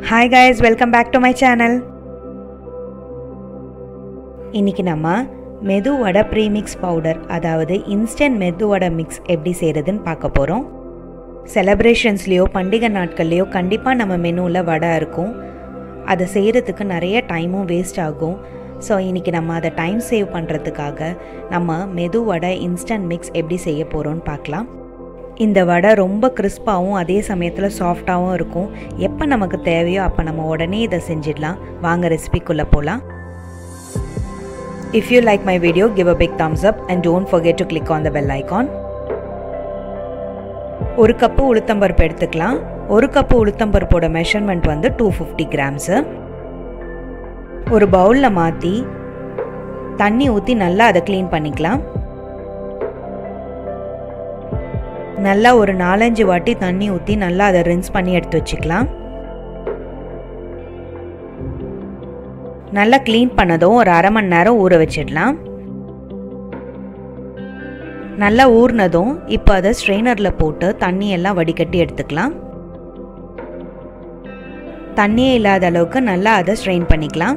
Hi guys welcome back to my channel இன்னைக்கு நம்ம medu vada premix powder அதாவது இன்ஸ்டன்ட் மெது வடை மிக்ஸ் எப்படி செய்கிறதுன்னு பார்க்க போகிறோம் செலப்ரேஷன்ஸ்லேயோ பண்டிகை நாட்கள்லேயோ கண்டிப்பாக நம்ம மெனுவில் வடை இருக்கும் அதை செய்கிறதுக்கு நிறைய டைமும் வேஸ்ட் ஆகும் ஸோ இன்றைக்கி நம்ம அதை டைம் சேவ் பண்ணுறதுக்காக நம்ம மெது வடை இன்ஸ்டன்ட் மிக்ஸ் எப்படி செய்ய போகிறோம்னு பார்க்கலாம் இந்த வடை ரொம்ப கிறிஸ்பாகவும் அதே சமயத்தில் சாஃப்டாகவும் இருக்கும் எப்போ நமக்கு தேவையோ அப்போ நம்ம உடனே இதை செஞ்சிடலாம் வாங்க ரெசிபிக்குள்ளே போகலாம் if you like my video give a big thumbs up and don't forget to click on the bell icon ஒரு கப்பு உளுத்தம்பருப்பு எடுத்துக்கலாம் ஒரு கப்பு உளுத்தம்பருப்போட மெஷர்மெண்ட் வந்து டூ ஃபிஃப்டி கிராம்ஸு ஒரு பவுலில் மாற்றி தண்ணி ஊற்றி நல்லா அதை க்ளீன் பண்ணிக்கலாம் நல்லா ஒரு நாலஞ்சு வாட்டி தண்ணி ஊற்றி நல்லா அதை ரின்ஸ் பண்ணி எடுத்து வச்சுக்கலாம் நல்லா க்ளீன் பண்ணதும் ஒரு அரை மணி நேரம் ஊற வச்சிடலாம் நல்லா ஊறினதும் இப்போ அதை ஸ்ட்ரெயினரில் போட்டு தண்ணியெல்லாம் வடிகட்டி எடுத்துக்கலாம் தண்ணியே இல்லாத அளவுக்கு நல்லா அதை ஸ்ட்ரெயின் பண்ணிக்கலாம்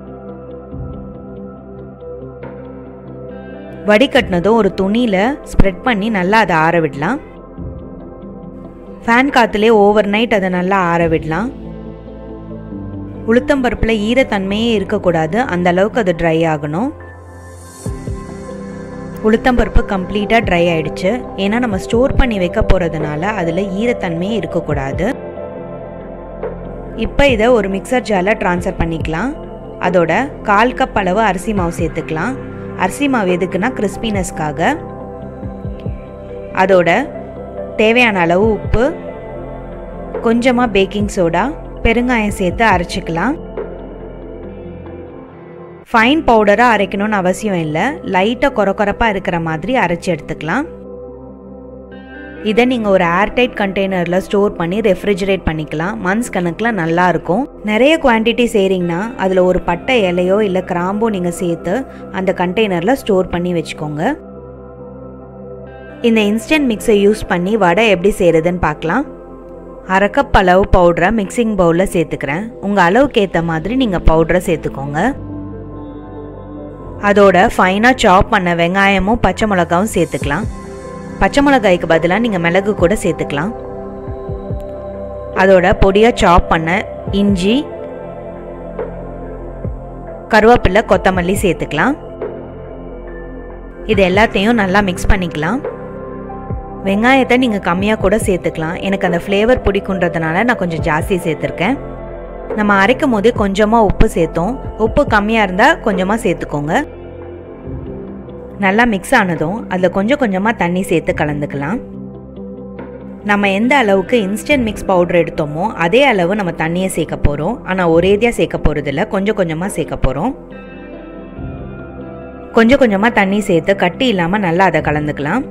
வடிகட்டினதும் ஒரு துணியில் ஸ்ப்ரெட் பண்ணி நல்லா அதை ஆற விடலாம் ஃபேன் காற்றுலே ஓவர் நைட் அதை நல்லா ஆற விடலாம் உளுத்தம்பருப்பில் ஈரத்தன்மையே இருக்கக்கூடாது அந்த அளவுக்கு அது ட்ரை ஆகணும் உளுத்தம்பருப்பு கம்ப்ளீட்டாக ட்ரை ஆயிடுச்சு ஏன்னா நம்ம ஸ்டோர் பண்ணி வைக்க போகிறதுனால அதில் ஈரத்தன்மையே இருக்கக்கூடாது இப்போ இதை ஒரு மிக்சர் ஜாரில் ட்ரான்ஸ்ஃபர் பண்ணிக்கலாம் அதோட கால் கப் அளவு அரிசி மாவு சேர்த்துக்கலாம் அரிசி மாவு எதுக்குன்னா கிறிஸ்பினஸ்க்காக அதோட தேவையான அளவு உப்பு கொஞ்சமாக பேக்கிங் சோடா பெருங்காயம் சேர்த்து அரைச்சிக்கலாம் ஃபைன் பவுடராக அரைக்கணும்னு அவசியம் இல்லை லைட்டாக குறக்குறப்பாக இருக்கிற மாதிரி அரைச்சி எடுத்துக்கலாம் இதை நீங்கள் ஒரு ஏர்டைட் கண்டெய்னரில் ஸ்டோர் பண்ணி ரெஃப்ரிஜரேட் பண்ணிக்கலாம் மந்த்ஸ் கணக்கில் நல்லாயிருக்கும் நிறைய குவான்டிட்டி செய்கிறீங்கன்னா அதில் ஒரு பட்டை இலையோ இல்லை கிராம்போ நீங்கள் சேர்த்து அந்த கண்டெய்னரில் ஸ்டோர் பண்ணி வச்சுக்கோங்க இந்த இன்ஸ்டன்ட் மிக்ஸை யூஸ் பண்ணி வடை எப்படி செய்கிறதுன்னு பார்க்கலாம் அரை கப் அளவு பவுடரை மிக்சிங் பவுலில் சேர்த்துக்கிறேன் உங்கள் அளவுக்கு ஏற்ற மாதிரி நீங்கள் பவுடரை சேர்த்துக்கோங்க அதோட ஃபைனாக சாப் பண்ண வெங்காயமும் பச்சை மிளகாவும் சேர்த்துக்கலாம் பச்சை மிளகாய்க்கு பதிலாக நீங்கள் மிளகு கூட சேர்த்துக்கலாம் அதோட பொடியாக சாப் பண்ண இஞ்சி கருவேப்பிலை கொத்தமல்லி சேர்த்துக்கலாம் இது எல்லாத்தையும் நல்லா மிக்ஸ் பண்ணிக்கலாம் வெங்காயத்தை நீங்கள் கம்மியாக கூட சேர்த்துக்கலாம் எனக்கு அந்த ஃப்ளேவர் பிடிக்குன்றதுனால நான் கொஞ்சம் ஜாஸ்தி சேர்த்துருக்கேன் நம்ம அரைக்கும் போது கொஞ்சமாக உப்பு சேர்த்தோம் உப்பு கம்மியாக இருந்தால் கொஞ்சமாக சேர்த்துக்கோங்க நல்லா மிக்ஸ் ஆனதும் அதில் கொஞ்சம் கொஞ்சமாக தண்ணி சேர்த்து கலந்துக்கலாம் நம்ம எந்த அளவுக்கு இன்ஸ்டன்ட் மிக்ஸ் பவுடர் எடுத்தோமோ அதே அளவு நம்ம தண்ணியை சேர்க்க போகிறோம் ஆனால் ஒரேதியாக சேர்க்க போகிறதில்ல கொஞ்சம் கொஞ்சமாக சேர்க்க போகிறோம் கொஞ்சம் கொஞ்சமாக தண்ணி சேர்த்து கட்டி இல்லாமல் நல்லா அதை கலந்துக்கலாம்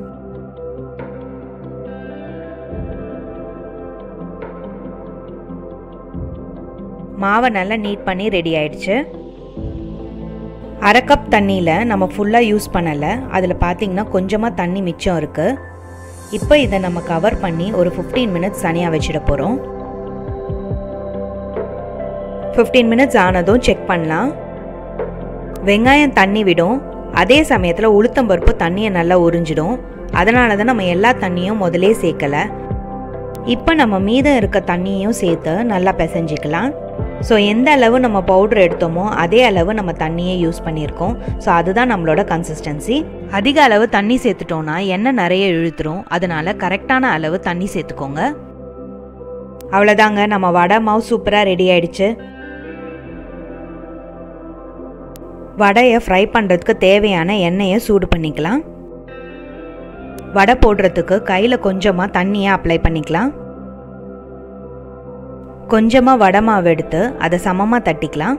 மாவை நல்லா நீட் பண்ணி ரெடி ஆயிடுச்சு அரை கப் தண்ணியில் நம்ம ஃபுல்லாக யூஸ் பண்ணலை அதில் பார்த்தீங்கன்னா கொஞ்சமாக தண்ணி மிச்சம் இருக்குது இப்போ இதை நம்ம கவர் பண்ணி ஒரு ஃபிஃப்டீன் மினிட்ஸ் தனியாக வச்சிட போகிறோம் ஃபிஃப்டீன் மினிட்ஸ் ஆனதும் செக் பண்ணலாம் வெங்காயம் தண்ணி விடும் அதே சமயத்தில் உளுத்தம்பருப்பு தண்ணியை நல்லா உறிஞ்சிடும் அதனால தான் நம்ம எல்லா தண்ணியும் முதலே சேர்க்கலை இப்போ நம்ம மீதம் இருக்க தண்ணியும் சேர்த்து நல்லா பிசைஞ்சிக்கலாம் ஸோ எந்த அளவு நம்ம பவுடர் எடுத்தோமோ அதே அளவு நம்ம தண்ணியே யூஸ் பண்ணியிருக்கோம் ஸோ அதுதான் நம்மளோட கன்சிஸ்டன்சி அதிக அளவு தண்ணி சேர்த்துட்டோன்னா எண்ணெய் நிறைய இழுத்துரும் அதனால கரெக்டான அளவு தண்ணி சேர்த்துக்கோங்க அவ்வளோதாங்க நம்ம வடை மாவு சூப்பராக ரெடி ஆயிடுச்சு வடையை ஃப்ரை பண்ணுறதுக்கு தேவையான எண்ணெயை சூடு பண்ணிக்கலாம் வடை போடுறதுக்கு கையில் கொஞ்சமாக தண்ணியை அப்ளை பண்ணிக்கலாம் கொஞ்சமாக வடை மாவு எடுத்து அதை சமமாக தட்டிக்கலாம்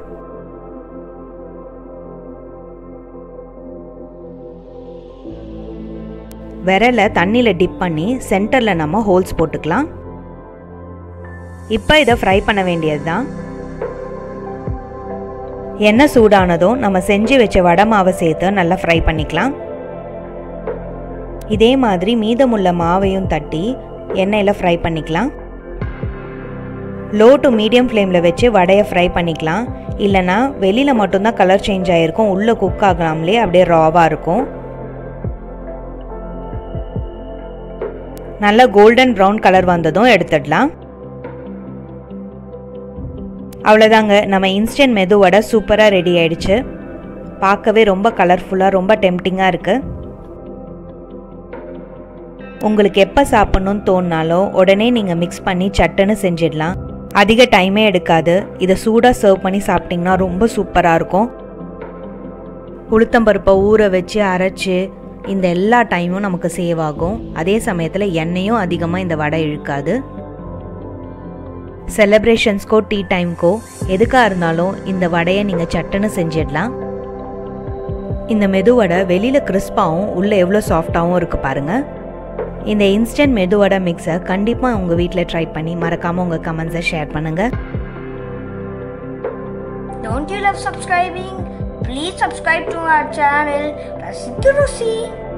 விரலை தண்ணியில் டிப் பண்ணி சென்டரில் நம்ம ஹோல்ஸ் போட்டுக்கலாம் இப்போ இதை ஃப்ரை பண்ண வேண்டியது தான் எண்ணெய் சூடானதும் நம்ம செஞ்சு வச்ச வடை மாவை சேர்த்து நல்லா ஃப்ரை பண்ணிக்கலாம் இதே மாதிரி மீதமுள்ள மாவையும் தட்டி எண்ணெயில் ஃப்ரை பண்ணிக்கலாம் லோ டு மீடியம் ஃப்ளேமில் வச்சு வடையை ஃப்ரை பண்ணிக்கலாம் இல்லைனா வெளியில் மட்டும்தான் கலர் சேஞ்ச் ஆகிருக்கும் உள்ளே குக் ஆகலாம்லே அப்படியே ராவாக இருக்கும் நல்ல கோல்டன் ப்ரௌன் கலர் வந்ததும் எடுத்துடலாம் அவ்வளோதாங்க நம்ம இன்ஸ்டன்ட் மெது வடை சூப்பராக ரெடி ஆயிடுச்சு பார்க்கவே ரொம்ப கலர்ஃபுல்லாக ரொம்ப டெம்டிங்காக இருக்குது உங்களுக்கு எப்போ சாப்பிட்ணுன்னு தோணினாலும் உடனே நீங்கள் மிக்ஸ் பண்ணி சட்டுன்னு செஞ்சிடலாம் அதிக டைமே எடுக்காது இதை சூடாக சர்வ் பண்ணி சாப்பிட்டிங்கன்னா ரொம்ப சூப்பராக இருக்கும் உளுத்தம்பருப்பை ஊற வச்சு அரைச்சி இந்த எல்லா டைமும் நமக்கு சேவ் ஆகும் அதே சமயத்தில் எண்ணெயும் அதிகமாக இந்த வடை இழுக்காது செலிப்ரேஷன்ஸ்க்கோ டீ டைம்க்கோ எதுக்காக இருந்தாலும் இந்த வடையை நீங்கள் சட்டுன்னு செஞ்சிடலாம் இந்த மெதுவடை வெளியில் கிறிஸ்பாகவும் உள்ளே எவ்வளோ சாஃப்டாகவும் இருக்குது பாருங்கள் இந்த இன்ஸ்டன்ட் மெதுவடை மிக்ஸை கண்டிப்பாக உங்கள் வீட்டில் ட்ரை பண்ணி மறக்காமல் உங்கள் கமெண்ட்ஸை ஷேர் பண்ணுங்கள் Don't you love subscribing? Please subscribe to our channel Rasithu Rusi.